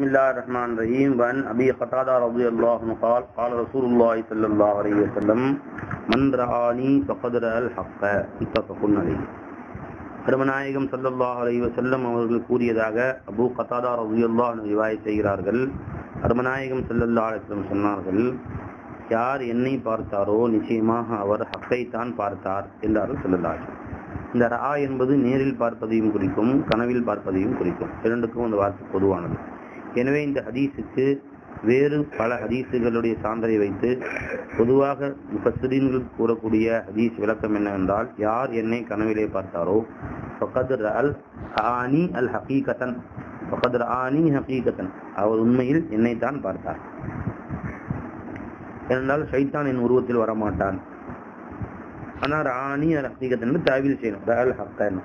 بسم الله الرحمن الرحيم وعن أبي قتادة رضي الله عنه قال قال رسول الله صلى الله عليه وسلم من رآني فقد رأى الحق متفق عليه பெருமநாயகம் சல்லல்லாஹ் அலைஹி வஸல்லம் அவர்கள் கூறியதாக அபூ கத்தாதா ரலியல்லாஹு அன்ஹு ரிவாயத் செய்கிறார்கள் பெருமநாயகம் ஸல்லல்லாஹு அலைஹி வஸல்லம் சொன்னார்கள் யார் என்னை பார்த்தாரோ நிச்சயமாக அவர் ஹக்கை தான் பார்த்தார் என்றார்கள் ஸல்லல்லாஹு அலைஹி வஸல்லம் இந்த ரா என்பது நேரில் பார்ப்பதையும் குறிக்கும் கனவில் பார்ப்பதையும் குறிக்கும் இரண்டுக்கும் அந்த வார்த்தை பொதுவானது எனவே இந்த ஹதீஸுக்கு வேறு பல ஹதீஸுகளுடைய சான்றை வைத்து பொதுவாக முஃபஸ்ஸரீன்கள் கூறக்கூடிய ஹதீஸ் விளக்கம் என்னவென்றால் யார் என்னை கனவிலே பார்த்தாரோ ஃபகத் ரஅல் ஆனி அல் ஹகீகத்தன் ஃபகத் ஆனி ஹகீகத்தன் அவர் உண்மையில் என்னைத்தான் பார்த்தார் ஏனென்றால் ஷைத்தான் என் உருவத்தில் வரமாட்டான் ஆனால் ராணி அல் ஹகீகத்தன் தாவில் செய்யணும் ரஅல் ஹக்கன்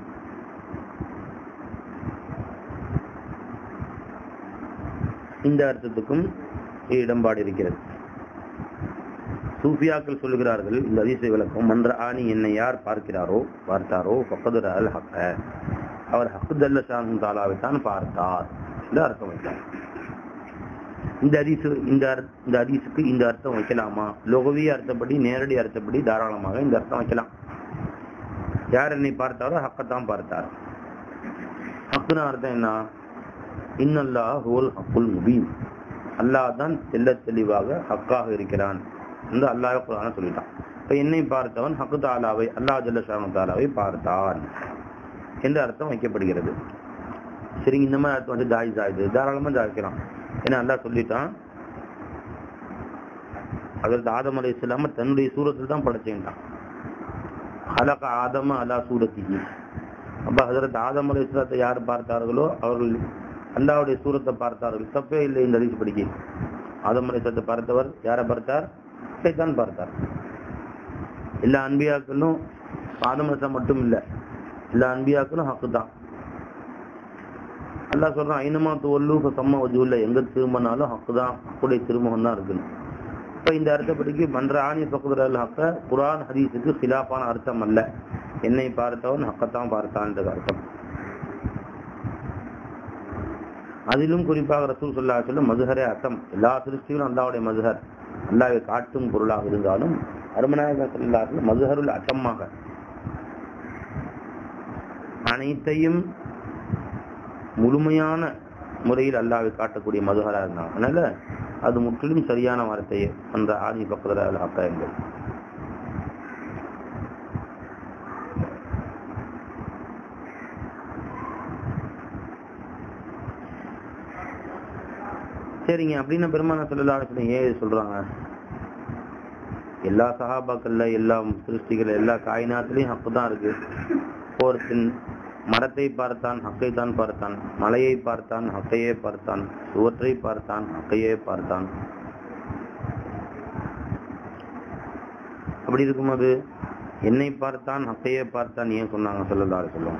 இந்த அர்த்தத்துக்கும் இடம்பாடு இருக்கிறது சூஃபியாக்கள் சொல்லுகிறார்கள் இந்த அதிசய விளக்கம் மன்ற ஆணி என்னை யார் பார்க்கிறாரோ பார்த்தாரோ பக்கதுர அல் ஹக்க அவர் ஹக்குதல்ல ஷான் தாலாவை தான் பார்த்தார் என்று அர்த்தம் வைத்தார் இந்த அதிசு இந்த அர்- இந்த அதிசுக்கு இந்த அர்த்தம் வைக்கலாமா லோகவிய அர்த்தப்படி நேரடி அர்த்தப்படி தாராளமாக இந்த அர்த்தம் வைக்கலாம் யார் என்னை பார்த்தாரோ ஹக்கத்தான் பார்த்தார் ஹக்குன அர்த்தம் என்ன இன்னல்லா ஹுவல் ஹக்குல் முபீன் அல்லாஹ் தான் தெல்ல தெளிவாக ஹக்காக இருக்கிறான் என்று அல்லாஹ் குரான சொல்லிட்டான் இப்ப என்னை பார்த்தவன் ஹக்கு தாலாவை அல்லாஹ் ஜல்லஷானு தாலாவை பார்த்தான் என்று அர்த்தம் வைக்கப்படுகிறது சரி இந்த மாதிரி அர்த்தம் வந்து ஜாயிஸ் ஆயுது தாராளமா ஜாய்க்கலாம் ஏன்னா அல்லாஹ் சொல்லிட்டான் அதற்கு ஆதம் அலை இஸ்லாம தன்னுடைய சூரத்தில் தான் படைச்சுட்டான் அலக ஆதம அலா சூரத்திகி அப்ப ஹசரத் ஆதம் அலை இஸ்லாத்தை யார் பார்த்தார்களோ அவர்கள் அல்லாவுடைய சூரத்தை பார்த்தார்கள் தப்பே இல்லை இந்த அதிசி படிக்க ஆதம் அலை இஸ்லாத்தை பார்த்தவர் யாரை பார்த்தார் தான் பார்த்தார் எல்லா அன்பியாக்களும் ஆதம் அலை இஸ்லாம் மட்டும் இல்ல எல்லா அன்பியாக்களும் ஹக்கு தான் அல்லாஹ் சொல்றான் ஐனமா துவல்லு சம்ம வஜூல்ல எங்க திரும்பினாலும் ஹக்கு தான் ஹக்குடைய திருமுகம் தான் இருக்குன்னு இப்ப இந்த அர்த்தப்படிக்கு மன்ற ஆணி பக்குதர் ஹக்க குரான் ஹதீஸுக்கு சிலாப்பான அர்த்தம் அல்ல என்னை பார்த்தவன் ஹக்கத்தான் பார்த்தான்றது அர்த்தம் அதிலும் குறிப்பாக ரசூல் சொல்லா சொல்லும் மதுஹரே அர்த்தம் எல்லா சிருஷ்டிகளும் அல்லாவுடைய மதுஹர் அல்லாவை காட்டும் பொருளாக இருந்தாலும் அருமநாயக சொல்லார்கள் மதுஹருள் அட்டமாக அனைத்தையும் முழுமையான முறையில் அல்லாவை காட்டக்கூடிய மதுஹரா இருந்தாங்க அதனால அது முற்றிலும் சரியான வார்த்தையே அந்த ஆணி பக்கத்தில் ஹக்கா என்பது சரிங்க அப்படின்னு பெருமான சொல்லலாம் ஏன் இது சொல்றாங்க எல்லா சகாபாக்கள்ல எல்லா சிருஷ்டிகள் எல்லா காயினாத்திலையும் ஹக்கு தான் இருக்கு ஒருத்தன் மரத்தை பார்த்தான் ஹக்கை தான் பார்த்தான் மலையை பார்த்தான் ஹக்கையே பார்த்தான் சுவற்றை பார்த்தான் ஹக்கையே பார்த்தான் அப்படி இருக்கும்போது என்னை பார்த்தான் ஹக்கையே பார்த்தான் ஏன் சொன்னாங்க சொல்லலாரு சொல்லுவோம்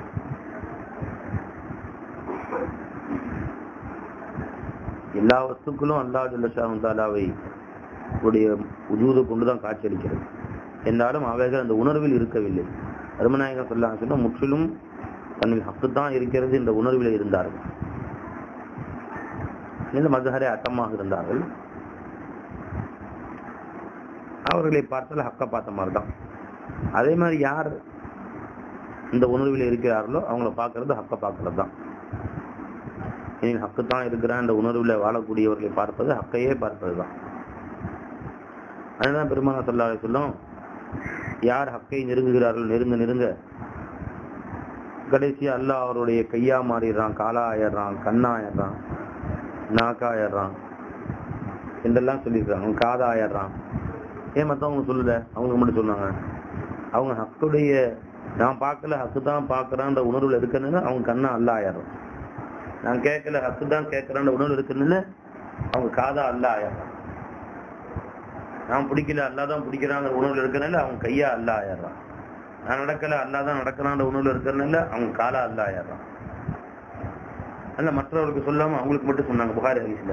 எல்லா வஸ்துக்களும் அல்லாஹ் ஜல்லஷாஹு தாலாவை உடைய உஜூதை கொண்டுதான் காட்சியளிக்கிறது என்றாலும் அவைகள் அந்த உணர்வில் இருக்கவில்லை அருமநாயகம் சொல்லாங்க சொன்னா முற்றிலும் தன்னில் ஹக்கு தான் இருக்கிறது என்ற உணர்வில் இருந்தார்கள் இந்த மதுஹரே அட்டமாக இருந்தார்கள் அவர்களை பார்த்தால் ஹக்க பார்த்த மாதிரி தான் அதே மாதிரி யார் இந்த உணர்வில் இருக்கிறார்களோ அவங்கள பார்க்கறது ஹக்க பார்க்கறது தான் எனில் ஹக்கு தான் இருக்கிறான் என்ற உணர்வில் வாழக்கூடியவர்களை பார்ப்பது ஹக்கையே பார்ப்பது தான் அதுதான் பெருமான சொல்லாத சொல்லும் யார் ஹக்கை நெருங்குகிறார்கள் நெருங்க நெருங்க கடைசியா அல்லாஹ் அவருடைய கையா மாறிடுறான் காலா ஆயிடுறான் கண்ணா ஆயிடுறான் நாக்கா ஆயிடுறான் என்றெல்லாம் சொல்லியிருக்காங்க காதா ஆயிடுறான் ஏன் மத்தவங்க சொல்லல அவங்க மட்டும் சொன்னாங்க அவங்க ஹக்குடைய நான் பார்க்கல ஹக்கு தான் பார்க்கறான்ற உணர்வுல இருக்கணும்னு அவங்க கண்ணா அல்ல ஆயிடுறோம் நான் கேட்கல ஹக்கு தான் கேட்கறான்ற உணர்வு இருக்கணும்னு அவங்க காதா அல்ல ஆயிடுறான் நான் பிடிக்கல அல்லாதான் பிடிக்கிறாங்கிற உணர்வுல இருக்கனால அவங்க கையா அல்ல ஆயிடுறான் நான் நடக்கல அல்லாதான் நடக்கிறான்ற உணர்வுல இருக்கிறனால அவங்க காலா அல்ல ஆயிடுறான் அல்ல மற்றவர்களுக்கு சொல்லாம அவங்களுக்கு மட்டும் சொன்னாங்க புகாரி ஹதீஸ்ல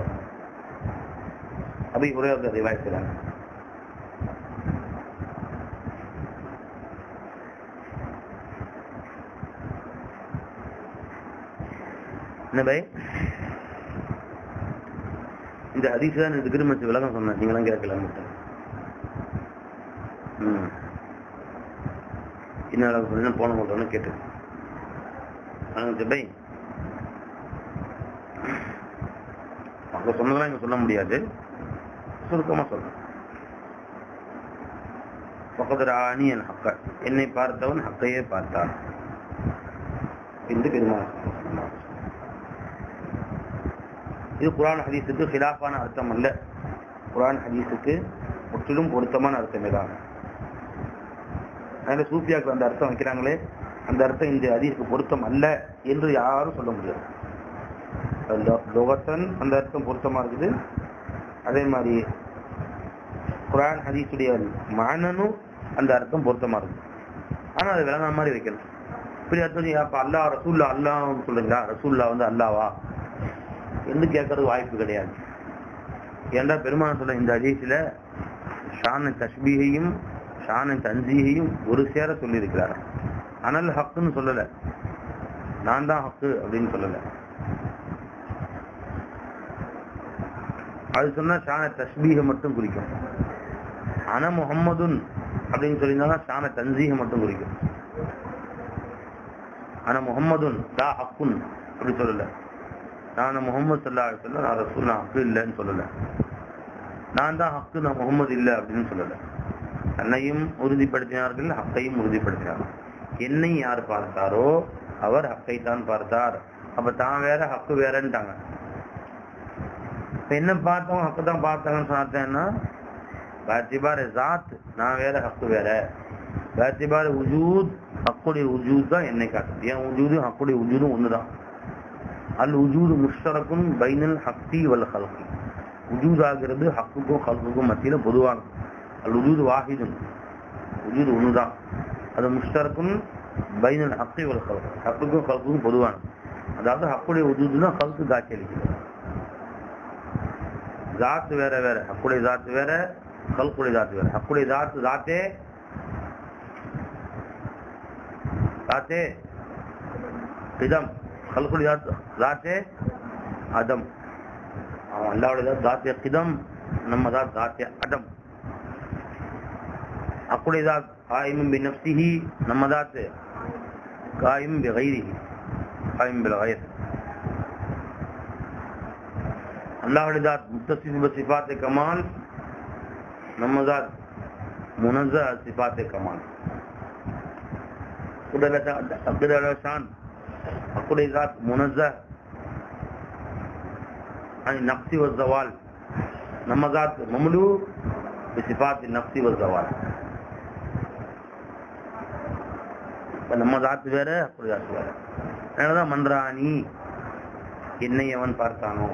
அபி ஒரே அதை வாய்க்கிறாங்க என்ன பை இந்த ஹதீஸ் தான் இதுக்கு மச்சு விளக்கம் சொன்னேன் நீங்களாம் கேட்கல ம் என்ன விளக்கம் சொன்னீங்க போன கொண்டு கேட்டு ஜெபை அங்க சொன்னதெல்லாம் இங்க சொல்ல முடியாது சுருக்கமா சொல்றேன் பக்கத்து ஆணி என் ஹக்க என்னை பார்த்தவன் ஹக்கையே பார்த்தான் என்று பெருமாள் சொன்னார். இது குரான் ஹதீஸுக்கு ஹிலாஃபான அர்த்தம் அல்ல குரான் ஹதீஸுக்கு முற்றிலும் பொருத்தமான அர்த்தமே தான் அதனால சூஃபியாக்கள் அந்த அர்த்தம் வைக்கிறாங்களே அந்த அர்த்தம் இந்த ஹதீஸுக்கு பொருத்தம் அல்ல என்று யாரும் சொல்ல முடியாது லோகத்தன் அந்த அர்த்தம் பொருத்தமா இருக்குது அதே மாதிரி குரான் ஹதீஸுடைய மானனும் அந்த அர்த்தம் பொருத்தமா இருக்கு ஆனா அது விளங்குற மாதிரி வைக்கணும் இப்படி அர்த்தம் நீ அப்ப அல்லா ரசூல்லா அல்லாஹ் சொல்லுங்களா ரசூல்லா வந்து அல்லாவா என்று கேட்கறது வாய்ப்பு கிடையாது ஏன்டா பெருமான் சொல்ல இந்த ஹதீஸ்ல ஷான தஷ்பீகையும் ஷான தன்சீகையும் ஒரு சேர சொல்லியிருக்கிறார் அனல் ஹக்குன்னு சொல்லல நான் தான் ஹக்கு அப்படின்னு சொல்லல அது சொன்னா ஷான தஸ்பீக மட்டும் குறிக்கும் அன முஹம்மதுன் அப்படின்னு சொல்லியிருந்தாலும் ஷான தன்சீக மட்டும் குறிக்கும் ஆனா முகம்மதுன் தா ஹக்குன் அப்படி சொல்லல நான் முகமது சல்லா சொல்ல நான் ரசூல் நான் ஹக்கு இல்லைன்னு சொல்லல நான் தான் ஹக்கு நான் முகமது இல்லை அப்படின்னு சொல்லல தன்னையும் உறுதிப்படுத்தினார்கள் ஹக்கையும் உறுதிப்படுத்தினார்கள் என்னை யார் பார்த்தாரோ அவர் ஹக்கை தான் பார்த்தார் அப்ப தான் வேற ஹக்கு வேறன்ட்டாங்க இப்ப என்ன பார்த்தோம் ஹக்கு தான் பார்த்தாங்கன்னு சொன்னேன்னா பேத்திபார் ஜாத் நான் வேற ஹக்கு வேற பேத்திபார் உஜூத் ஹக்குடைய உஜூத் தான் என்னை காட்டுது என் உஜூதும் ஹக்குடைய உஜூதும் ஒண்ணுதான் அல் உஜூது முஷ்டரக்கும் பைனல் ஹக்தி வல் ஹல்கி உஜூத் ஆகிறது ஹக்குக்கும் ஹல்குக்கும் மத்தியில பொதுவானது அல் உஜூது வாஹிதுன் உஜூது ஒண்ணுதான் அது முஷ்டரக்கும் பைனல் ஹக்தி வல் ஹல்கி ஹக்குக்கும் ஹல்குக்கும் பொதுவானது அதாவது ஹக்குடைய உஜூதுனா ஹல்கு காட்சி அளிக்கிறது ஜாத் வேற வேற ஹக்குடைய ஜாத் வேற ஹல்குடைய ஜாத் வேற ஹக்குடைய ஜாத் ஜாத்தே ஜாத்தே கிதம் ஹல்குடைய ஜாத் ஜாத்தே அதம் அவன் அல்லாவுடைய ஜாத்திய கிதம் நம்ம தான் ஜாத்திய அதம் ஹக்குடைய ஜாத் காயிமும் பி நப்சிஹி நம்ம ஜாத் காயிமும் பி கைரிஹி காயிம் பில் கைர் அல்லாஹுடைய தாத் முத்தசிப சிபாத்தே கமால் நம்ம தாத் முனஸ சிபாத்தே கமால் ஷான் அக்குடைய தாத் முனஸ عن النقص والزوال நம்ம தாத் மம்லூ بصفات النقص والزوال இப்ப நம்ம தாத்து வேற அப்படி தாத்து வேற அதனாலதான் மன்றாணி என்னை அவன் பார்த்தானோ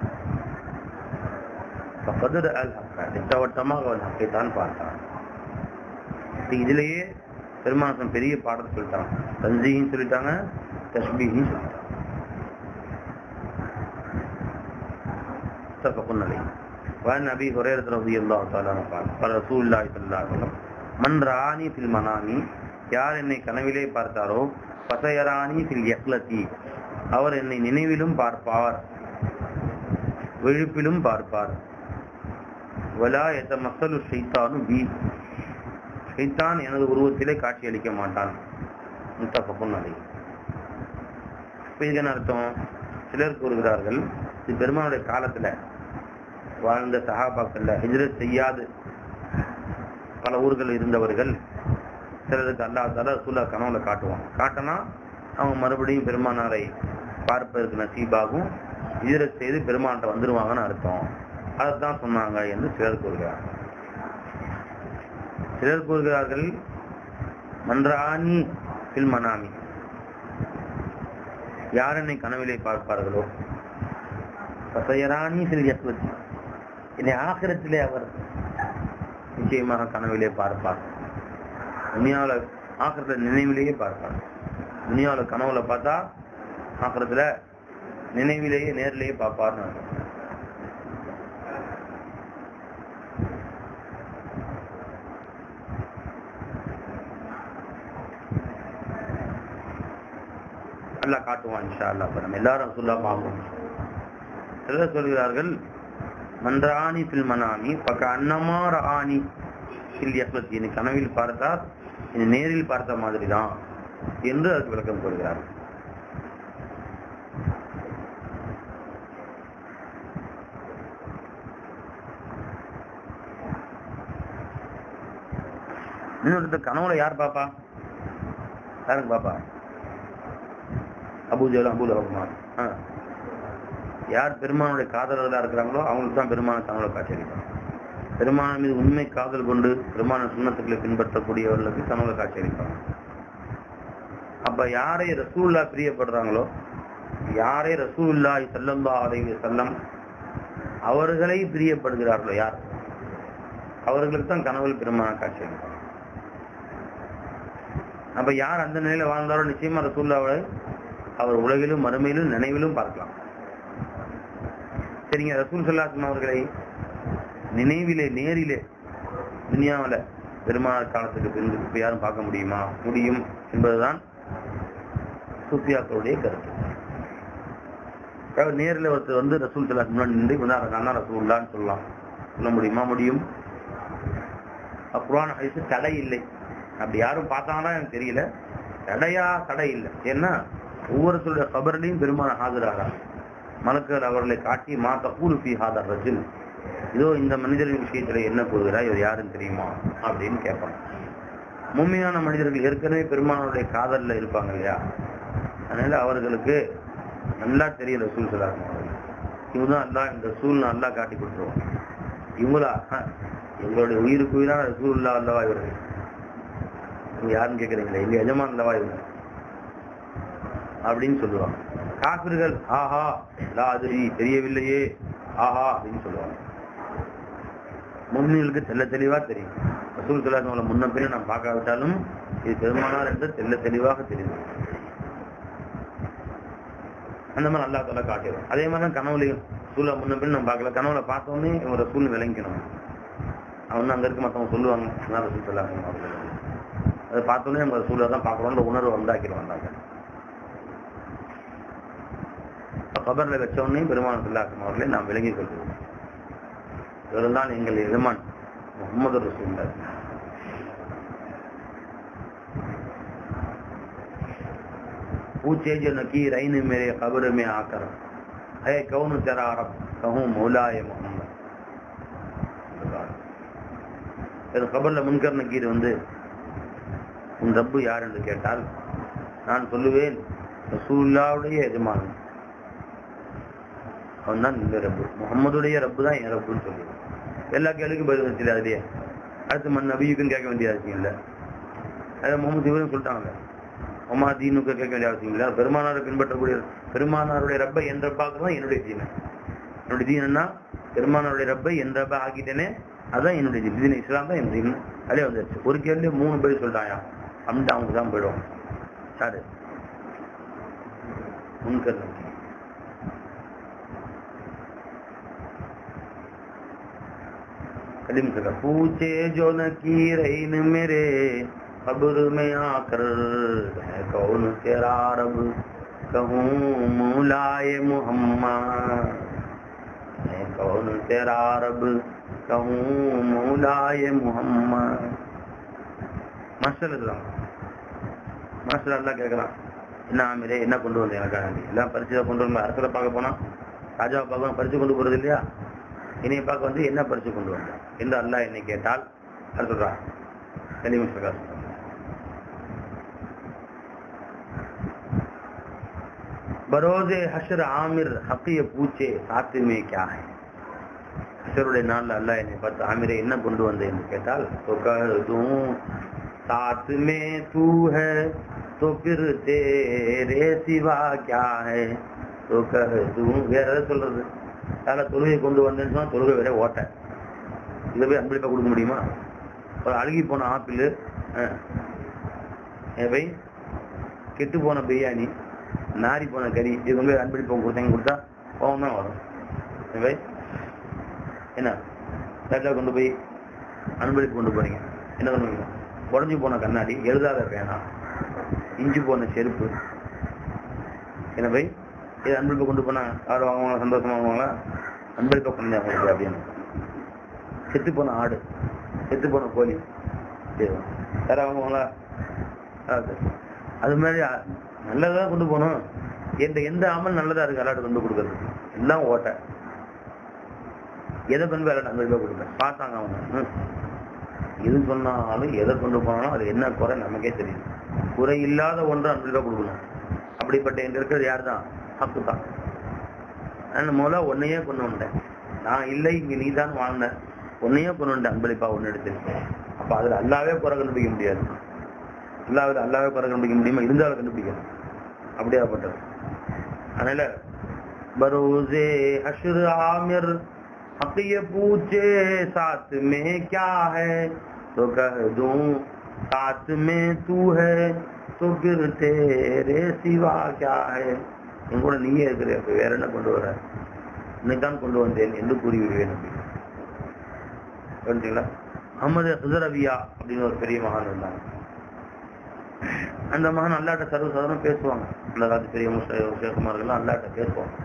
பகதர் அல் ஹக்கா திட்டவட்டமாக அவன் ஹக்கை தான் பார்த்தான் இப்ப இதுலயே பெருமாசம் பெரிய பாடத்தை சொல்லிட்டாங்க தஞ்சியும் சொல்லிட்டாங்க தஸ்பீயும் சொல்லிட்டாங்க متفق عليه وعن ابي هريره رضي الله تعالى عنه قال قال رسول الله صلى الله عليه وسلم من رآني في المنام யார் என்னை கனவிலே பார்த்தாரோ பசையராணி ஃபில் யக்லத்தி அவர் என்னை நினைவிலும் பார்ப்பார் விழிப்பிலும் பார்ப்பார் வலா எத்த மக்களு ஷைத்தானு பி ஷைத்தான் எனது உருவத்திலே காட்சி அளிக்க மாட்டான் முத்தகப்பும் அதை இப்ப இதுக்கு என்ன அர்த்தம் சிலர் கூறுகிறார்கள் இது பெருமானுடைய காலத்துல வாழ்ந்த சகாபாக்கள்ல ஹிஜ்ரத் செய்யாது பல ஊர்கள் இருந்தவர்கள் சிலருக்கு அல்லா தலா சூலா கனவுல காட்டுவான் காட்டினா அவங்க மறுபடியும் பெருமானாரை பார்ப்பதற்கு நசீபாகும் ஹிஜ்ரத் செய்து பெருமான்கிட்ட வந்துருவாங்கன்னு அர்த்தம் அதைத்தான் சொன்னாங்க என்று சிலர் கூறுகிறார்கள் சிலர் கூறுகிறார்கள் மன்றாணி பில் மனாமி யார் என்னை கனவிலே பார்ப்பார்களோ பசையராணி சில் யக்வதி என்னை ஆகிரத்திலே அவர் நிச்சயமாக கனவிலே பார்ப்பார் துனியாவில் ஆக்கிரத்தில் நினைவிலேயே பார்ப்பார் துனியாவில் கனவுல பார்த்தா ஆக்கிரத்துல நினைவிலேயே நேர்லயே பார்ப்பார்னு அர்த்தம். அல்லாஹ் காட்டுவான் இன்ஷா அல்லாஹ் அப்ப நம்ம எல்லாரும் சொல்ல பார்ப்போம் சிலர் சொல்கிறார்கள் மன்றாணி ஃபில் மனாமி பக்க அன்னமா ராணி ஃபில் யக்லத்தி என்னை கனவில் பார்த்தார் என்னை நேரில் பார்த்த மாதிரி தான் என்று அதுக்கு விளக்கம் கூறுகிறார் இன்னொருத்தர் கனவுல யார் பாப்பா யாருக்கு பாப்பா அபூஜல் அபுல் ரஹ்மான் ஆ. யார் பெருமானுடைய காதலர்களா இருக்கிறாங்களோ அவங்களுக்கு தான் பெருமான கனவுல காட்சியளிப்பாங்க பெருமான மீது உண்மை காதல் கொண்டு பெருமான சுண்ணத்துக்களை பின்பற்றக்கூடியவர்களுக்கு கனவுல காட்சியளிப்பாங்க அப்ப யாரை ரசூல்லா பிரியப்படுறாங்களோ யாரை ரசூலுல்லாஹி ஸல்லல்லாஹு அலைஹி வஸல்லம் அவர்களை பிரியப்படுகிறார்களோ யார் அவர்களுக்கு தான் கனவுல பெருமான காட்சியளிப்பாங்க அப்ப யார் அந்த நிலையில வாழ்ந்தாரோ நிச்சயமா ரசூல்லாவை அவர் உலகிலும் மறுமையிலும் நினைவிலும் பார்க்கலாம் சரிங்க ரசூல் சல்லாஸ்லாம் அவர்களை நினைவிலே நேரிலே துனியாவில பெருமாள் காலத்துக்கு பின்பு இப்ப யாரும் பார்க்க முடியுமா முடியும் என்பதுதான் சூஃபியாக்களுடைய கருத்து அதாவது நேரில் ஒருத்தர் வந்து ரசூல் சல்லாஸ் முன்னாடி நின்று இவன் அண்ணா ரசூல்லான்னு சொல்லலாம் சொல்ல முடியுமா முடியும் குரான் ஹதீஸ் தடை இல்லை அப்படி யாரும் பார்த்தாங்கன்னா எனக்கு தெரியல தடையா தடை இல்லை ஏன்னா ஒவ்வொருத்தருடைய கபர்லையும் பெருமான ஆஜராகிறார் மலக்கள் அவர்களை காட்டி மா தகூல் ஃபி ஹாதர் ரஜுல் இதோ இந்த மனிதரின் விஷயத்துல என்ன கூறுகிறாய் இவர் யாருன்னு தெரியுமா அப்படின்னு கேட்பாங்க மும்மையான மனிதர்கள் ஏற்கனவே பெருமானுடைய காதல்ல இருப்பாங்க இல்லையா அதனால அவர்களுக்கு நல்லா தெரியும் ரசூல் சொல்லாங்க இவங்க தான் அல்லா இந்த ரசூல் நல்லா காட்டி கொடுத்துருவோம் இவங்களா ஹ, எங்களுடைய உயிருக்கு உயிரான ரசூல் இல்லா அல்லவா இவர்கள் நீங்க யாருன்னு கேக்குறீங்களா எங்க எஜமான் அல்லவா இவங்க அப்படின்னு சொல்லுவாங்க காபிர்கள் ஆஹா லா அதிரி தெரியவில்லையே ஆஹா அப்படின்னு சொல்லுவாங்க முன்னிலுக்கு தெல்ல தெளிவா தெரியும் ரசூல் சொல்லாதவங்களை முன்ன பின்ன நான் பார்க்காவிட்டாலும் இது பெருமானார் என்று தெல்ல தெளிவாக தெரியும் அந்த மாதிரி அல்லா தலா காட்டிடும் அதே மாதிரி தான் கனவுலையும் சூழல முன்ன பின்ன நம்ம பார்க்கல கனவுல பார்த்தோன்னே இவங்க ரசூல் விளங்கிக்கணும் அவன் அங்க இருக்க மத்தவங்க சொல்லுவாங்க நான் ரசூல் சொல்லாங்க அதை பார்த்தோன்னே நம்ம ரசூலை தான் பார்க்கணும்ன்ற உணர்வு உண்டாக்கிடும் வந்தாங்க கபர்ல வச்ச உடனே பெருமான் சொல்லாக்கும் அவர்களை நாம் விளங்கிக் கொள்கிறோம் இவர்தான் எங்கள் எஜமான் முகமது ரசூல்லார் पूछे जो नकीर आईने मेरे कब्र में आकर है कौन तेरा रब कहूँ मौलाए मोहम्मद இது கபர்ல முன்கர் நக்கீர் வந்து உன் ரப்பு யார் என்று கேட்டால் நான் சொல்லுவேன் ரசூல்லாவுடைய எஜமான் அவன் தான் இந்த ரப்பு முகம்மதுடைய ரப்பு தான் என் ரப்புன்னு சொல்லுவேன் எல்லா கேள்விக்கும் பதில் வச்சு அதுலயே அடுத்து மண் நபியுக்கும் கேட்க வேண்டிய அவசியம் இல்லை அதை முகமது இவரும் சொல்லிட்டாங்க ஒமா தீனுக்கு கேட்க வேண்டிய அவசியம் இல்லை பெருமானாரை பின்பற்றக்கூடிய பெருமானாருடைய ரப்பை என் ரப்பாக்கு தான் என்னுடைய தீன என்னுடைய தீனன்னா பெருமானாருடைய ரப்பை என் ரப்பா ஆக்கிட்டேனே அதான் என்னுடைய தீன் தீன இஸ்லாம் தான் என்னுடைய தீன் அப்படியே வந்துருச்சு ஒரு கேள்வி மூணு பேர் சொல்லிட்டாயா அப்படின்ட்டு அவங்க தான் போயிடுவாங்க யாரு முன்கர் நக்கீர் कदीम से कहा, पूछे जो नकीरैन मेरे कब्र में आकर है कौन तेरा रब कहूँ मौलाए मोहम्मद है कौन तेरा रब कहूँ मौलाए मोहम्मद மாஸ்டர் இருக்கிறாங்க மாஸ்டர் எல்லாம் கேட்கலாம் என்ன ஆமிரே என்ன கொண்டு வந்தேன் எனக்காக வேண்டி எல்லாம் பரிசு தான் கொண்டு வந்து அரசரை பார்க்க போனா ராஜாவை பார்க்க பரிசு கொண்டு போறது இல்லையா என்னைய பார்க்க வந்து என்ன பரிசு கொண்டு வந்தேன் என்று அல்லாஹ் என்னை கேட்டால் அது சொல்றான் கலிமு பிரகாஷ் பரோஜே ஹஷர் ஆமிர் ஹக்கிய பூச்சே சாத்துமே கியா है ஹஷருடைய நாள்ல அல்லாஹ் என்னை பார்த்து ஆமிரே என்ன கொண்டு வந்தேன் என்று கேட்டால் तो कह दूं साथ में तू है तो फिर तेरे सिवा क्या है तो कह दूं வேற எதாவது சொல்றது அதில் தொழுகை கொண்டு வந்தேன்னு சொன்னா தொழுகை வேற ஓட்ட இதை போய் அன்பளிப்பா கொடுக்க முடியுமா ஒரு அழுகி போன ஆப்பிள் போய் கெட்டு போன பிரியாணி நாரி போன கறி இது கொண்டு போய் அன்பளிப்பம் கொடுத்தாங்க கொடுத்தா கோவம் தான் வரும் போய் என்ன தட்டில் கொண்டு போய் அன்பளிப்பு கொண்டு போறீங்க என்ன பண்ணுவீங்க உடஞ்சி போன கண்ணாடி எழுதாத பேனா இஞ்சி போன செருப்பு என்ன போய் இது அன்பளிப்பு கொண்டு போனா யாரும் வாங்குவாங்களா சந்தோஷமா வாங்குவாங்களா அன்பளிப்பா பண்ணி அவங்களுக்கு அப்படின்னு செத்து போன ஆடு செத்து போன கோழி சரி, வேற வாங்குவாங்களா அது. அது மாதிரி அ- நல்லதா கொண்டு போகணும் எந்த எந்த அமல் நல்லதா இருக்கு அல்லாட்டு கொண்டு கொடுக்கறது எல்லாம் ஓட்ட எதை கொண்டு வேலை அன்பளிப்பா கொடுப்பேன் பார்த்தாங்க அவங்க ம். எது சொன்னாலும் எதை கொண்டு போனாலும் அது என்ன குறை நமக்கே தெரியும் குறை இல்லாத ஒன்று அன்பளிப்பா கொடுக்கணும் அப்படிப்பட்ட எங்க இருக்கிறது யார் தான் ஹக்கு தான் நான் முதல்ல உன்னையே கொண்டு வந்தேன் நான் இல்லை இங்க நீ தான் வாழ்ந்த உன்னையே கொண்டு வந்தேன் அன்பளிப்பா ஒன்னு எடுத்து அப்ப அதுல அல்லாவே குறை கண்டுபிடிக்க முடியாது அல்லாவில் அல்லாவே குறை கண்டுபிடிக்க முடியுமா இருந்தாலும் கண்டுபிடிக்கணும் அப்படியாப்பட்டது அதனால बरोजे हशर आमिर हक ये पूछे साथ में क्या है तो कह दूं साथ में तू है तो फिर तेरे सिवा क्या है என் கூட நீயே இருக்கிற அப்ப வேற என்ன கொண்டு வர இன்னைக்கு கொண்டு வந்தேன் என்று கூறி விடுவேன் அப்படி புரிஞ்சுங்களா அஹமது ஹுசரவியா அப்படின்னு ஒரு பெரிய மகான் இருந்தாங்க அந்த மகன் அல்லாட்ட சர்வ சாதாரணம் பேசுவாங்க அந்த காலத்து பெரியவங்க சேகுமார்கள் அல்லாட்ட பேசுவாங்க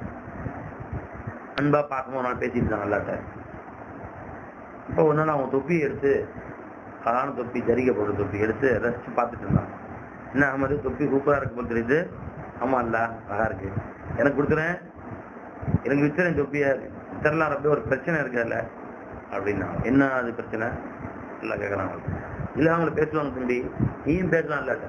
அன்பா பார்க்கும் ஒரு நாள் பேசிட்டு இருந்தாங்க அல்லாட்ட இப்போ ஒரு நாள் அவங்க தொப்பி எடுத்து அழகான தொப்பி ஜரிகை போட்ட தொப்பி எடுத்து ரசிச்சு பார்த்துட்டு இருந்தாங்க என்ன அகமது தொப்பி சூப்பரா இருக்கு போல தெரியுது ஆமா இல்ல அழகா இருக்கு எனக்கு கொடுக்குறேன் எனக்கு வித்துறேன் தொப்பிய வித்தரலாம் ரொம்ப ஒரு பிரச்சனை இருக்குல்ல அப்படின்னா என்ன அது பிரச்சனை எல்லாம் கேட்கறாங்க இல்ல அவங்கள பேசுவாங்க தம்பி நீயும் பேசலாம் இல்லாட்ட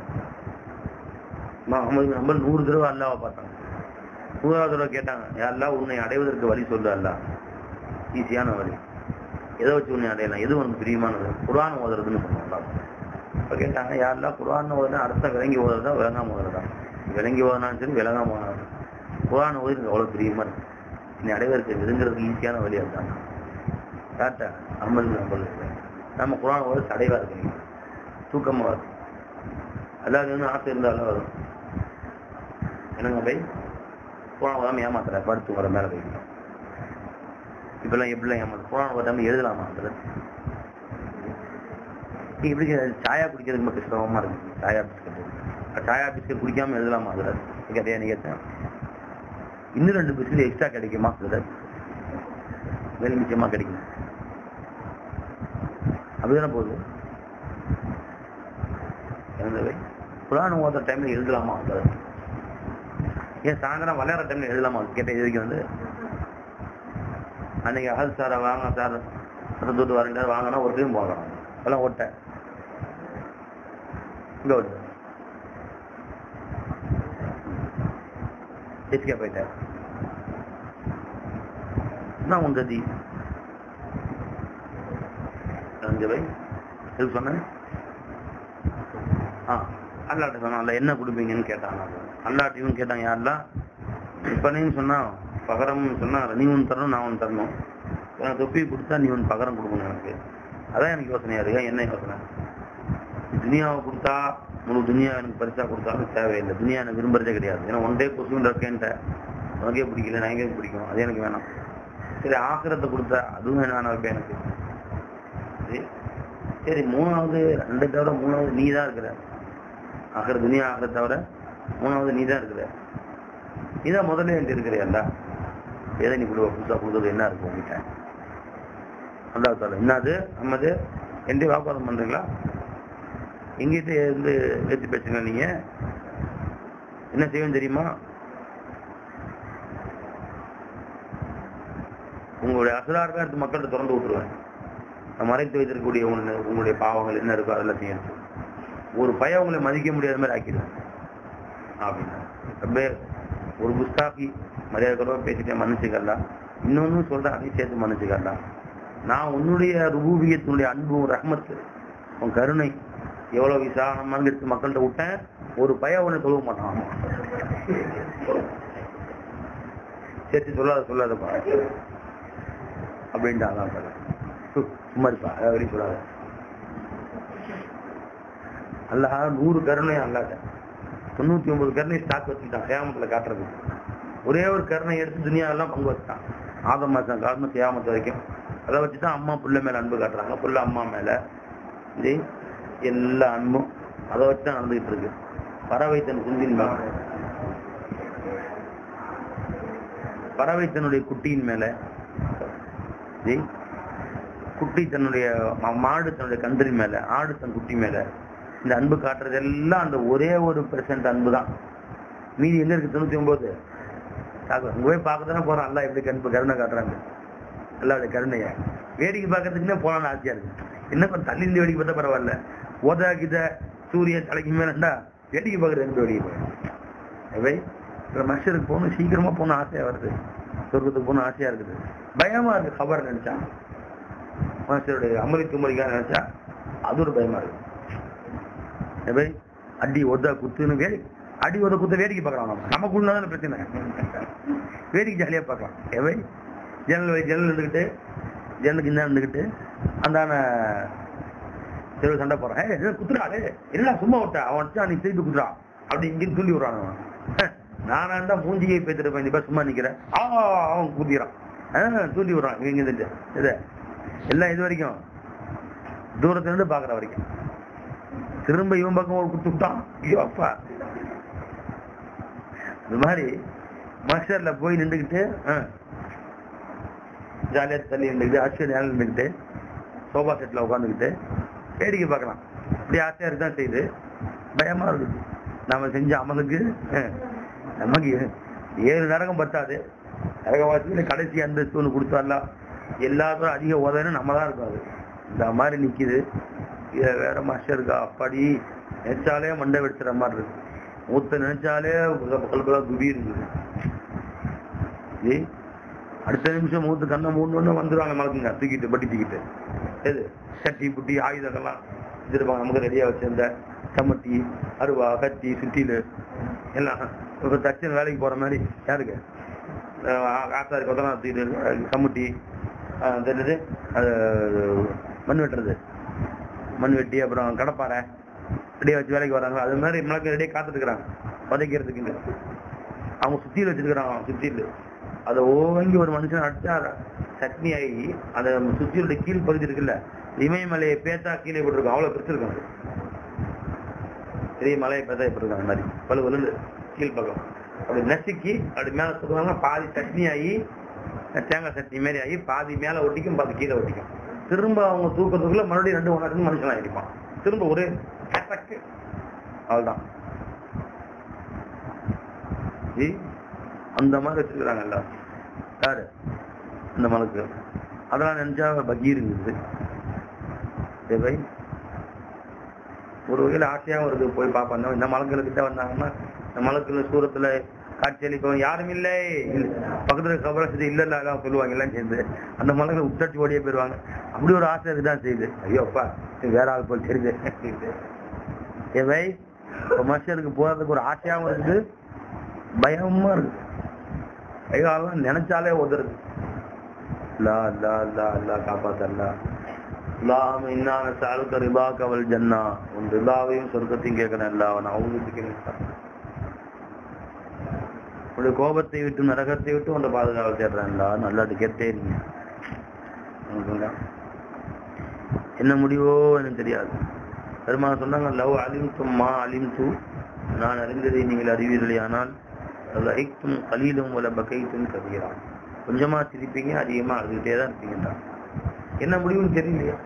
அகமது நம்ம நூறு தடவை அல்லாவை பார்த்தாங்க நூறாவது தடவை கேட்டாங்க யாரெல்லாம் உன்னை அடைவதற்கு வழி சொல்லு அல்ல ஈஸியான வழி எதை வச்சு உன்னை அடையலாம் எது உனக்கு பிரியமானது குரான் ஓதுறதுன்னு சொன்னாங்க இப்ப கேட்டாங்க யாரெல்லாம் குரான் ஓதுனா அர்த்தம் விளங்கி ஓதுறதா விளங்காம ஓதுறதா விளங்கி ஓதுனாலும் சரி விளங்காம ஓதுனாலும் குரான் ஓதி எனக்கு அவ்வளவு பிரியமா இருக்கு நீ அடைவதற்கு விருங்குறதுக்கு ஈஸியான வழி அதுதான் கரெக்டா அம்மன் நம்பல் நம்ம குரான் ஓத தடைவா இருக்கு தூக்கமா வரும் அல்லாது வந்து ஆசை இருந்தாலும் வரும் என்னங்க பை குரான் ஓதாம ஏமாத்துற படுத்து வர மேல போய் இப்பெல்லாம் எப்படிலாம் ஏமாத்து குரான் ஓதாம எழுதலாமா அதுல நீ எப்படி சாயா குடிக்கிறதுக்கு மட்டும் சிரமமா இருக்கு சாயா பிஸ்கட் சாயா பிஸ்கட் குடிக்காம எழுதலாமா அதுல கதையா நீ கேட்டேன் இன்னும் ரெண்டு பிஸ்கட் எக்ஸ்ட்ரா கிடைக்குமா அதுல வேலை நிச்சயமா கிடைக்கும் அப்படிதானே போகுது இறந்தவை குரான் ஓதுற டைம்ல எழுதலாமா அதுல ஏன் சாயந்தரம் விளையாடுற டைம்ல எழுதலாமா கேட்ட எதுக்கு வந்து அன்னைக்கு அகல் சாரை வாங்க சார் தொட்டு வரண்டார் வாங்கினா ஒரு டைம் போகலாம் எல்லாம் ஓட்ட இங்க ஓட்டு எஸ்கே போயிட்டேன் நான் உன் கதி அஞ்சு வை எதுக்கு சொன்னேன் ஆ அல்லாட்ட சொன்னான்ல என்ன கொடுப்பீங்கன்னு கேட்டாங்க அல்லாட்டையும் கேட்டாங்க யாரெல்லாம் இப்ப நீ சொன்னா பகரம் சொன்னா நீ ஒன்று தரணும் நான் ஒன்று தரணும் எனக்கு தொப்பி கொடுத்தா நீ ஒன்று பகரம் கொடுக்கணும் எனக்கு அதான் எனக்கு யோசனையா இருக்கு என்ன யோசனை துனியாவை கொடுத்தா முழு துனியா எனக்கு பரிசா கொடுத்தாலும் தேவையில்லை துனியா எனக்கு விரும்புறதே கிடையாது ஏன்னா ஒன் டே கொசுன்னு இருக்கேன்ட்ட உனக்கே பிடிக்கல நான் எங்கே பிடிக்கும் அது எனக்கு வேணாம் சரி ஆக்கிரத்தை கொடுத்தா அதுவும் வேணாம் இருப்பேன் எனக்கு சரி சரி மூணாவது ரெண்டு தவிர மூணாவது நீ தான் இருக்கிற ஆகிற துனியா ஆகிற தவிர மூணாவது நீ தான் இருக்கிற நீ தான் முதல்ல என்கிட்ட இருக்கிறியல்ல எதை நீ கொடுவ புதுசா கொடுத்தது என்ன இருக்கும் உங்ககிட்ட அல்லா தால என்னது நம்மது எந்த வியாபாரம் பண்றீங்களா எங்கிட்ட இருந்து ஏற்றி பேசுங்க நீங்க என்ன செய்யும் தெரியுமா உங்களுடைய அசலார்தான் எடுத்து மக்கள்கிட்ட திறந்து விட்டுருவேன் நான் மறைத்து வைத்திருக்கக்கூடிய ஒண்ணு உங்களுடைய பாவங்கள் என்ன இருக்கோ அதெல்லாம் செய்யணும் ஒரு பையன் உங்களை மதிக்க முடியாத மாதிரி ஆக்கிடுவேன் அப்படின்னா ரொம்ப ஒரு புஸ்தாபி மரியாதை குறைவா பேசிட்டேன் மன்னிச்சுக்கலாம் இன்னொன்னு சொல்றேன் அதையும் சேர்த்து மன்னிச்சுக்கலாம் நான் உன்னுடைய ருபூபியத்தினுடைய அன்பும் ரஹ்மத்து உன் கருணை எவ்வளவு விசாரணமான எடுத்து மக்கள்கிட்ட விட்டேன் ஒரு பையன் உன்னை சொல்ல மாட்டான் சேர்த்து சொல்லாத சொல்லாதப்பா அப்படின்ட்டாங்க சும்மா இருப்பா வரையும் சொல்லாத அல்லா நூறு கருணை அல்லாட்ட தொண்ணூத்தி ஒன்பது கருணை ஸ்டாக் வச்சுக்கிட்டான் சேமத்துல காட்டுறது ஒரே ஒரு கருணை எடுத்து துணியாவெல்லாம் பங்கு வச்சுட்டான் ஆதம் மாசம் காலமா சேமத்து வரைக்கும் அதை வச்சுதான் அம்மா புள்ள மேல அன்பு காட்டுறாங்க புள்ள அம்மா மேல இது எல்லா அன்பும் அதை வச்சுதான் நடந்துகிட்டு இருக்கு பறவை தன் குந்தின் மேல பறவை தன்னுடைய குட்டியின் மேல ஜி குட்டி தன்னுடைய மா- மாடு தன்னுடைய கன்றி மேல ஆடு தன் குட்டி மேல இந்த அன்பு காட்டுறது எல்லாம் அந்த ஒரே ஒரு பெர்சன்ட் அன்பு தான் மீதி எங்க இருக்கு தொண்ணூத்தி ஒன்பது அங்க போய் பார்க்க தானே போறோம் அல்லா எப்படி கண் கருணை காட்டுறாங்க அல்லாவுடைய கருணைய வேடிக்கை பார்க்கறதுக்குன்னே போலான்னு ஆசையா இருக்கு என்ன கொஞ்சம் தள்ளி இருந்து வேடிக்கை பார்த்தா பரவாயில்ல ஓதா கித சூரிய தலைக்கு மேலண்டா வேடிக்கை பார்க்கறது ரெண்டு வேடிக்கை பார்க்கறது மனுஷருக்கு போகணும் சீக்கிரமா போகணும் ஆசையா வருது சொர்க்கத்துக்கு போகணும் ஆசையா இருக்குது பயமா இருக்கு கபர் நினைச்சா மனுஷருடைய அமளி துமளிக்காக நினைச்சா அது ஒரு பயமா இருக்கு எவை அடி ஒத குத்துன்னு வேடி அடி ஒத குத்து வேடிக்கை பார்க்கலாம் நம்ம நமக்குள்ள தான் பிரச்சனை வேடிக்கை ஜாலியா பார்க்கலாம் எவை ஜன்னல் வை ஜன்னல் இருந்துக்கிட்டு ஜன்னலுக்கு இந்த இருந்துக்கிட்டு அந்தான தெருவு சண்டை போறான் ஏய் என்ன குத்துறாரு என்ன சும்மா விட்ட அவன் வச்சா நீ திருப்பி குத்துறான் அப்படி இங்கிருந்து தூண்டி விடுறான் அவன் ஹே, நானாண்டா மூஞ்சியை பேத்துட்டு இந்த பேர் சும்மா நிக்கிறேன் ஆ அவன் குத்திக்கிறான் ஆ, தூண்டி விடுறான் இங்க இருந்துட்டு இது எல்லாம் இது வரைக்கும் தூரத்துல இருந்து பாக்குற வரைக்கும் திரும்ப இவன் பக்கம் ஒரு குத்து விட்டான் ஐயோ அப்பா இந்த மாதிரி மஸ்டர்ல போய் நின்றுக்கிட்டு ஜாலியா தள்ளி நின்றுக்கிட்டு ஆச்சரிய நேரம் நின்றுக்கிட்டு சோபா செட்ல உட்காந்துக்கிட்டு வேடிக்கை பார்க்கலாம் இப்படி ஆசையா இருக்குதான் செய்யுது பயமா இருக்குது நாம செஞ்ச அமலுக்கு அஹ், நமக்கு ஏழு நரகம் பத்தாது நரகவாசியில கடைசி அந்த ஒன்று கொடுத்தாலாம் எல்லாத்துக்கும் அதிக உதவின்னு நம்ம தான் இருக்கும் அது இந்த மாதிரி நிக்குது இத வேற மாஸ்டர் இருக்கா அப்பாடி நினைச்சாலே மண்டை வெடிச்சுற மாதிரி இருக்கு மூத்த நினைச்சாலே கல்பலா குபி இருக்குது ஏய், அடுத்த நிமிஷம் மூத்து கண்ணை மூணு வந்துருவாங்க மலக்குங்க தூக்கிட்டு பட்டி தூக்கிட்டு எது சட்டி புட்டி ஆயுதங்கள்லாம் வச்சிருப்பாங்க நமக்கு ரெடியா வச்சிருந்த சம்மட்டி அருவா கத்தி சுத்திலு எல்லாம் ஒரு தச்சன் வேலைக்கு போற மாதிரி யாருக்கு அஹ் ஆத்தாருக்கு கொத்தனா தூக்கிட்டு சம்மட்டி அஹ் அது என்னது அது மண் வெட்டுறது மண் வெட்டி அப்புறம் கடப்பாறை ரெடியா வச்சு வேலைக்கு வராங்க அது மாதிரி மிளகு ரெடியா காத்துட்டு இருக்கிறாங்க புதைக்கிறதுக்கு அவங்க சுத்தியில் வச்சிருக்கிறாங்க சுத்தியில் அதை ஓங்கி ஒரு மனுஷன் அடிச்சா சட்னி ஆகி அந்த சுத்தியோட கீழ் பகுதி இருக்குல்ல இமயமலையை பேத்தா கீழே போட்டிருக்கோம் அவ்வளவு பெருசு இருக்காங்க பெரிய மலையை பேத்தா இப்படி இருக்காங்க அந்த மாதிரி பழு வலு கீழ் பக்கம் அப்படி நசுக்கி அப்படி மேல சொல்லுவாங்க பாதி சட்னி ஆகி தேங்காய் சட்னி மாதிரி ஆகி பாதி மேல ஒட்டிக்கும் பாதி கீழே ஒட்டிக்கும் திரும்ப அவங்க தூக்கத்துக்குள்ள மறுபடியும் ரெண்டு ஒன்றா மனுஷன் ஆகிருப்பான் திரும்ப ஒரு அட்டாக்கு அவ்வளவுதான் ஜி, அந்த மாதிரி வச்சிருக்கிறாங்க எல்லாம் யாரு இந்த மலக்கு அதெல்லாம் நினைச்சா பகீர் இருந்தது சரி பை ஒரு வகையில ஆசையாவும் இருக்கு போய் பார்ப்போம் இந்த மலக்கள் கிட்ட வந்தாங்கன்னா இந்த மலக்குல சூரத்துல காட்சி அளிப்பவன் யாரும் இல்லை பக்கத்துல கபரசதி இல்ல இல்ல எல்லாம் சொல்லுவாங்க எல்லாம் சேர்ந்து அந்த மலக்களை உத்தட்டி ஓடியே போயிருவாங்க அப்படி ஒரு ஆசை இதுதான் செய்யுது ஐயோ அப்பா இது வேற ஆள் போல் தெரியுது ஏ பை இப்போ மனுஷனுக்கு போறதுக்கு ஒரு ஆசையாவும் இருக்குது பயமா இருக்கு ஐயோ அதெல்லாம் நினைச்சாலே உதறுது லா லா லா லா காப்பாத்தல்லா அல்லாஹ் இன்னான சாலுக்க ரிபா கவல் ஜன்னா உன் ரிபாவையும் சொர்க்கத்தையும் கேட்கணும் இல்ல அவன் அவங்களுக்கு உன்னுடைய கோபத்தை விட்டு நரகத்தை விட்டு உன்னை பாதுகாவல் தேடுறான்டா நல்லாட்டு கேட்டே இருங்க உனக்குங்க. என்ன முடிவோ எனக்கு தெரியாது பெருமாள் சொன்னாங்க லவ் அலிம்தும் மா அலிம்து நான் அறிந்ததை நீங்கள் அறிவீர்களே ஆனால் லைத்தும் கலீலும் உல பகைத்தும் கபீரா கொஞ்சமா சிரிப்பீங்க அதிகமா அழுதுகிட்டே தான் இருப்பீங்கடா என்ன முடிவுன்னு தெரியலையா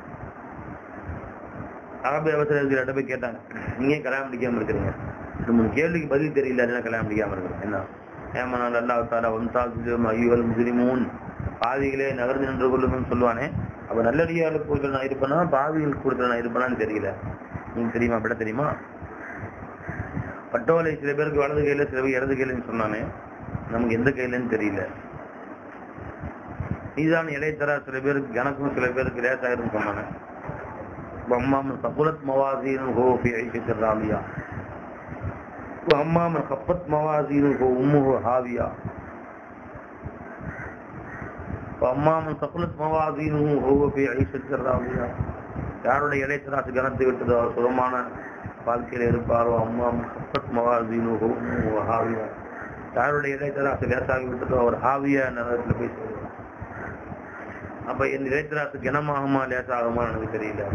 அரபு அவசர போய் கேட்டாங்க நீங்க ஏன் கல்யாணம் முடிக்காம இருக்கிறீங்க ரெண்டு மூணு கேள்விக்கு பதில் தெரியல என்ன கல்யாணம் முடிக்காம இருக்கிறேன் என்ன ஏமனால் அல்லா தாலா ஒன்றால் ஐயுவல் முஸ்லிமூன் பாவிகளே நகர்ந்து நின்று கொள்ளுங்கன்னு சொல்லுவானே அப்ப நல்லடியாளுக்கு கொடுக்கல நான் இருப்பேனா பாவிகளுக்கு கொடுக்கல நான் இருப்பேனான்னு தெரியல உங்களுக்கு தெரியுமா அப்படி தெரியுமா பட்டோலை சில பேருக்கு வலது கையில சில பேருக்கு இடது கையிலன்னு சொன்னானே நமக்கு எந்த கையிலன்னு தெரியல நீதான் இடைத்தர சில பேருக்கு எனக்கும் சில பேருக்கு லேசாயிருன்னு சொன்னானே அம்மா من ثقلت موازينه في عيشة راضية وأما من خفت موازينه أمه هاوية وأما من ثقلت موازينه هو في عيشة راضية யாருடைய இடைத்தராசு கனத்தை விட்டதோ அவர் சுகமான வாழ்க்கையில இருப்பாரோ அம்மா சப்பத் மவாசீனு ஹாவியா யாருடைய இடைத்தராசு லேசாகி விட்டதோ அவர் ஹாவியா நரகத்துல போய் சேருவார் அப்ப என் இடைத்தராசு கனமாகுமா லேசாகுமா எனக்கு தெரியல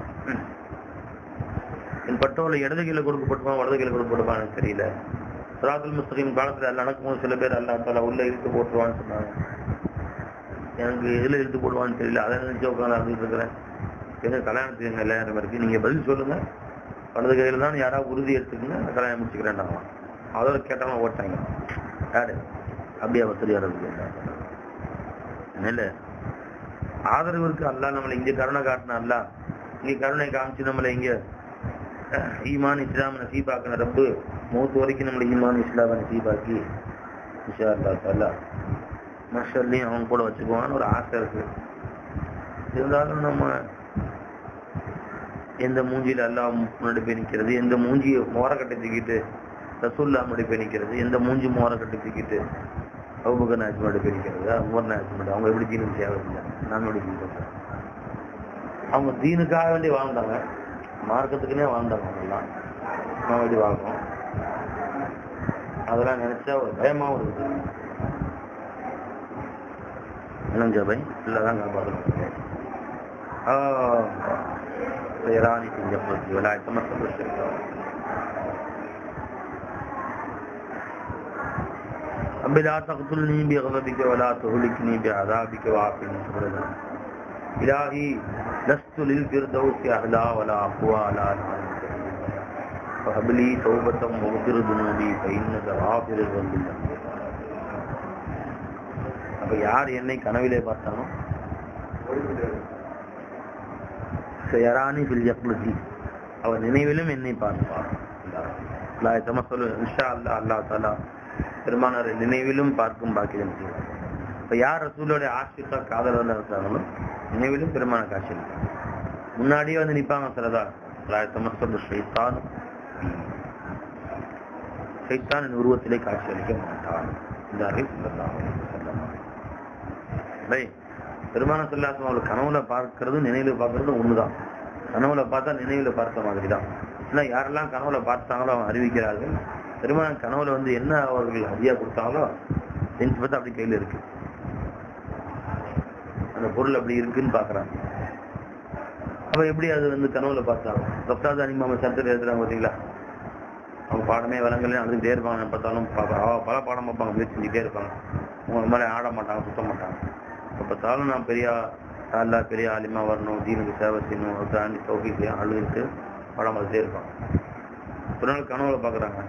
என் பட்டோல இடது கீழே கொடுக்கப்பட்டுமா வலது கீழே கொடுக்கப்பட்டுமா எனக்கு தெரியல ராகுல் முஸ்லீம் காலத்துல அல்ல நடக்கும்போது சில பேர் அல்லா தால உள்ள இழுத்து போட்டுருவான்னு சொன்னாங்க எனக்கு எதுல இழுத்து போடுவான்னு தெரியல அதை நினைச்சு உட்காந்து அழுதுட்டு இருக்கிறேன் எங்க கல்யாணத்துக்கு எங்க கல்யாணம் இருக்கு நீங்க பதில் சொல்லுங்க வலது கையில தான் யாராவது உறுதி எடுத்துக்கங்க நான் கல்யாணம் முடிச்சுக்கிறேன்டாங்களாம் அதோட கேட்டாலும் ஓட்டாங்க யாரு அப்படியே வசதியா இருக்கு இல்ல ஆதரவு இருக்கு அல்ல நம்மளை இங்க கருணை காட்டின அல்ல இங்க கருணை காமிச்சு நம்மளை இங்க அஹ், ஈமான் இஸ்லாம் நசீபாக்கின ரப்பு மூத்து வரைக்கும் நம்மளை ஈமான் இஸ்லாம் நசீபாக்கி இன்ஷா அல்லா தஆலா மஷர்லையும் அவங்க கூட வச்சுக்குவான்னு ஒரு ஆசை இருக்கு இருந்தாலும் நம்ம எந்த மூஞ்சியில அல்லாஹ் முன்னாடி போய் நிக்கிறது எந்த மூஞ்சியை மோரக்கட்டை தூக்கிட்டு ரசூல்லா முன்னாடி போய் நிக்கிறது எந்த மூஞ்சி மோரக்கட்டை தூக்கிட்டு அவுபக்கர் நாயத்து முன்னாடி போய் நிக்கிறது உமர் நாயத்து முன்னாடி அவங்க எப்படி தீனுக்கு சேவை செஞ்சாங்க நாம எப்படி தீன் பண்றோம் அவங்க தீனுக்காக வேண்டி வாழ்ந்தாங்க மார்க்கத்துக்குன்னே வாழ்ந்தாங்க அவங்கெல்லாம் நாம எப்படி வாழ்றோம் அதெல்லாம் நினைச்சா ஒரு பயமாவும் இருக்குது என்னங்க பை இல்லதான் காப்பாற்றணும் سيراني في الجبل ولا يتمثل الشيطان رب لا تقتلني بغضبك ولا تهلكني بعذابك وعافني سبحانك إلهي لست للفردوس أهلا ولا أقوى على نعمك فهب لي توبة واغفر ذنوبي فإنك غافر الذنب அப்ப யார் என்னை கனவிலே பார்த்தானோ சயரானி பில் யக்லதி அவன் நினைவிலும் என்னை பார்ப்பான் அல்லாஹ் தமசல் இன்ஷா அல்லா அல்லா தாலா பெருமானார் நினைவிலும் பார்க்கும் பாக்கியம் செய்வார் இப்ப யார் ரசூலோடைய ஆசிரியத்தா காதலோட இருக்காங்களோ நினைவிலும் பெருமான காட்சி அளிப்பாங்க முன்னாடியே வந்து நிப்பாங்க சிலதா அல்லாஹ் தமசல் ஷைத்தான் ஷைத்தானின் உருவத்திலே காட்சி அளிக்க மாட்டான் என்றார்கள் ஸல்லல்லாஹு அலைஹி வஸல்லம் பை பெருமான சொல்லாசம் அவள் கனவுல பார்க்கறதும் நினைவுல பார்க்கறதும் ஒண்ணுதான் கனவுல பார்த்தா நினைவுல பார்த்த மாதிரி தான் ஏன்னா யாரெல்லாம் கனவுல பார்த்தாங்களோ அவங்க அறிவிக்கிறார்கள் பெருமான கனவுல வந்து என்ன அவர்கள் ஹதியா கொடுத்தாங்களோ செஞ்சு பார்த்தா அப்படி கையில இருக்கு அந்த பொருள் அப்படி இருக்குன்னு பாக்குறாங்க அப்ப எப்படி அது வந்து கனவுல பார்த்தாங்க ரப்தாத அனிமாம சட்டத்தில் எழுதுறாங்க பாத்தீங்களா அவங்க பாடமே விலங்குல அழுதுகிட்டே இருப்பாங்க எப்ப பார்த்தாலும் பா- அவ பல பாடம் பார்ப்பாங்க முயற்சி செஞ்சுட்டே இருப்பாங்க உங்க மாதிரி ஆட மாட்டாங்க சுத்த மாட்டாங்க எப்ப பார்த்தாலும் நான் பெரிய அல்லா பெரிய ஆலிமா வரணும் தீனுக்கு சேவை செய்யணும் அதை தாண்டி தௌஃபீக் செய்யணும் அழுதுட்டு படம் பார்த்துட்டே இருப்பாங்க ஒரு நாள் கனவுல பாக்குறாங்க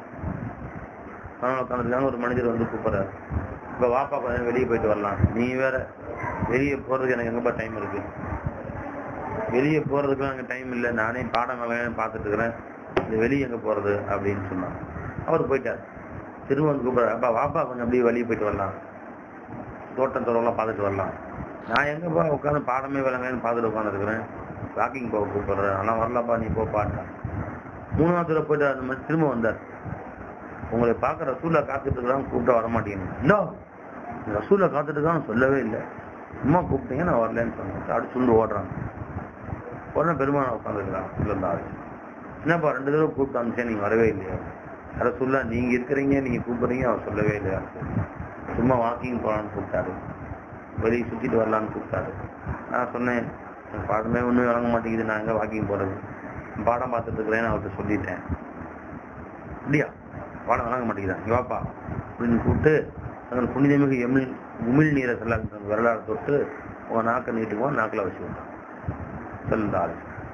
கனவுல உட்காந்துருக்காங்க ஒரு மனிதர் வந்து கூப்பிடுறாரு இப்ப வாப்பா கொஞ்சம் வெளியே போயிட்டு வரலாம் நீ வேற வெளியே போறதுக்கு எனக்கு எங்கப்பா டைம் இருக்கு வெளியே போறதுக்கு எனக்கு டைம் இல்லை நானே பாடம் வேலை பார்த்துட்டு இருக்கிறேன் இந்த வெளியே எங்க போறது அப்படின்னு சொன்னாங்க அவர் போயிட்டார் திரும்ப வந்து கூப்பிடுறாரு அப்பா வாப்பா கொஞ்சம் அப்படியே வெளியே போயிட்டு வரலாம் தோட்டம் தோட்டம்லாம் பார்த்துட்டு வரலாம் நான் எங்கப்பா உட்காந்து பாடமே விளங்கன்னு பார்த்துட்டு உட்காந்துருக்கிறேன் வாக்கிங் போக கூப்பிடுறேன் ஆனால் வரலப்பா நீ போப்பான்ட்டான் மூணாவது தடவை போயிட்டு அந்த மாதிரி திரும்ப வந்தார் உங்களை பார்க்க ரசூலா காத்துட்டு இருக்கிறாங்க கூப்பிட்டா வர மாட்டேங்குது இல்லோ ரசூலா காத்துட்டு இருக்கான்னு சொல்லவே இல்லை சும்மா கூப்பிட்டீங்க நான் வரலன்னு சொன்னேன் அப்படி சொல்லி ஓடுறாங்க உடனே பெருமான உட்காந்துருக்கிறான் இல்லைண்டா என்னப்பா ரெண்டு தடவை கூப்பிட்டு அனுப்பிச்சேன் நீங்க வரவே இல்லையா ரசூல்லா நீங்க இருக்கிறீங்க நீங்க கூப்பிடுறீங்க அவர் சொல்லவே இல்லையா சும்மா வாக்கிங் போலான்னு கூப்பிட்டாரு வெளியே சுத்திட்டு வரலான்னு கூப்பிட்டாரு நான் சொன்னேன் எனக்கு பாடமே ஒண்ணும் வழங்க மாட்டேங்குது நான் எங்க வாக்கிங் போறது பாடம் பார்த்துட்டு இருக்கிறேன்னு அவர்கிட்ட சொல்லிட்டேன் இல்லையா பாடம் வழங்க மாட்டேங்குதா இங்க வாப்பா அப்படின்னு கூப்பிட்டு அந்த புனிதமிகு எமிழ் உமிழ் நீரை செல்ல விரலாட தொட்டு உன் நாக்கை நீட்டுக்குவோம் நாக்கில் வச்சு விட்டான் செல்லாது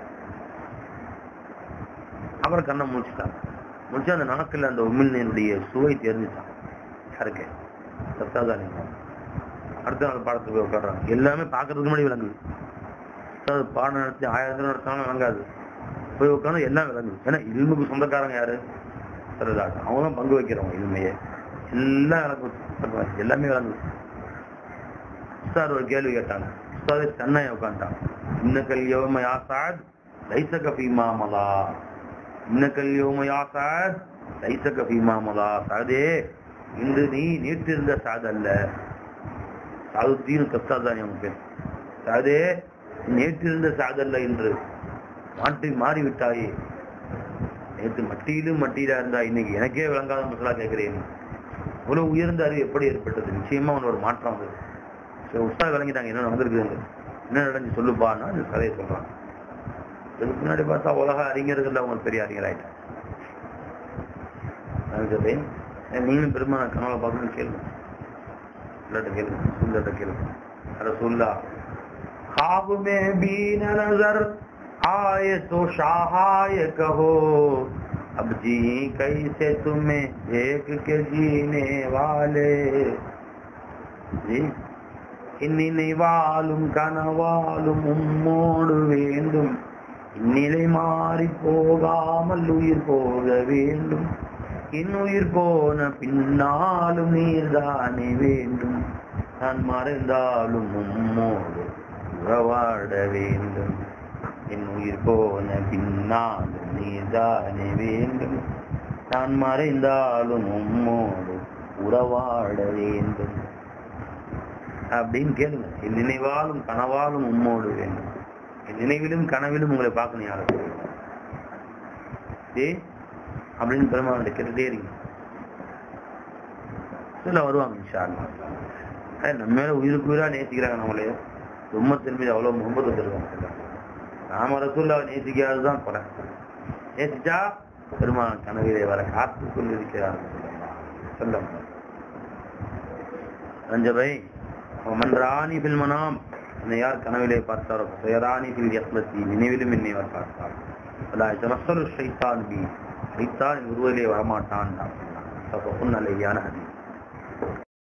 அப்புறம் கண்ணை முடிச்சுட்டாங்க முடிச்சு அந்த நாக்கில் அந்த உமிழ் நீருடைய சுவை தெரிஞ்சுட்டான் யாருக்கு சத்தாதானி அடுத்த நாள் பாடத்துக்கு போய் உட்காடுறாங்க எல்லாமே பார்க்கறதுக்கு முன்னாடி விளங்குது அதாவது பாடம் நடத்தி ஆயிரம் தடவை நடத்தினாலும் விளங்காது போய் உட்காந்து எல்லாம் விளங்குது ஏன்னா இல்முக்கு சொந்தக்காரங்க யாரு சரதாஸ் அவங்க தான் பங்கு வைக்கிறவங்க இல்மையே எல்லாம் விளங்கு எல்லாமே விளங்குது உஸ்தாத் ஒரு கேள்வி கேட்டாங்க உஸ்தாதே சென்னை உட்காந்துட்டாங்க இன்னக்கல் யோம யாசாத் லைசக ஃபீமா மலா இன்னக்கல் யோம யாசாத் லைசக ஃபீமா மலா சாதே இன்று நீ நேற்று இருந்த சாது அல்ல சாதுத்தீன் கஸ்தாதானி அவங்க பேர் சாதே நேற்று இருந்த சாது அல்ல இன்று மாற்றி மாறிவிட்டாயே நேற்று மட்டியிலும் மட்டியிலா இருந்தா இன்னைக்கு எனக்கே விளங்காத மசாலா கேட்கிறேன் இவ்வளவு உயர்ந்த அறிவு எப்படி ஏற்பட்டது நிச்சயமா அவன் ஒரு மாற்றம் வந்தது சரி உஸ்தா விளங்கிட்டாங்க என்ன நடந்திருக்குதுங்க என்ன நடந்து சொல்லுப்பான்னா இந்த கதையை சொல்றான் இதுக்கு முன்னாடி பார்த்தா உலக அறிஞர்கள் அவங்க பெரிய அறிஞர் ஆயிட்டாங்க நான் சொல்றேன் ஏன் நீங்களும் பெருமா கனவுல பார்க்கணும்னு கேளுங்க இல்லாட்ட கேளுங்க சூழ்நிலை கேளுங்க रसूल्ला ख्वाब में भी न नजर आए तो शाहाय कहो अब जी कैसे तुम्हें देख के जीने वाले जी இன்னினை வாழும் கனவாலும் உம்மோடு வேண்டும் இந்நிலை மாறி போகாமல் உயிர் போக வேண்டும் இன்னுயிர் போன பின்னாலும் நீர்தானே வேண்டும் நான் மறைந்தாலும் உம்மோடு உறவாட வேண்டும் என் உயிர் போன பின்னாலும் நீர்தானே வேண்டும் நான் மறைந்தாலும் உம்மோடு உறவாட வேண்டும் அப்படின்னு கேளுங்க என் நினைவாலும் கனவாலும் உம்மோடு வேண்டும் என் நினைவிலும் கனவிலும் உங்களை பார்க்கணும் யாரும் ஏ அப்படின்னு பெருமாள் கேட்டுட்டே இருங்க சொல்ல வருவாங்க இன்ஷா அல்லாஹ். அஹ் நம்ம மேல உயிருக்கு உயிரா நேசிக்கிறாங்க நம்மளே ரொம்ப திரும்பி அவ்வளவு முகம்பது வச்சிருக்காங்க நாம ரசூல்லாவை நேசிக்காததுதான் குறை நேசிச்சா பெருமாள் கனவிலே வர காத்து கொண்டிருக்கிறார் சொல்லம் ரஞ்சபை மன்றாணி பில்மனாம் என்னை யார் கனவிலே பார்த்தாரோ சுயராணி பில் யக்லத்தி நினைவிலும் என்னை அவர் பார்த்தார் அல்லாஹ் ஷைத்தான் பி ஷைத்தான் என் உருவிலே வரமாட்டான் தான் அலையான ஹதீஸ்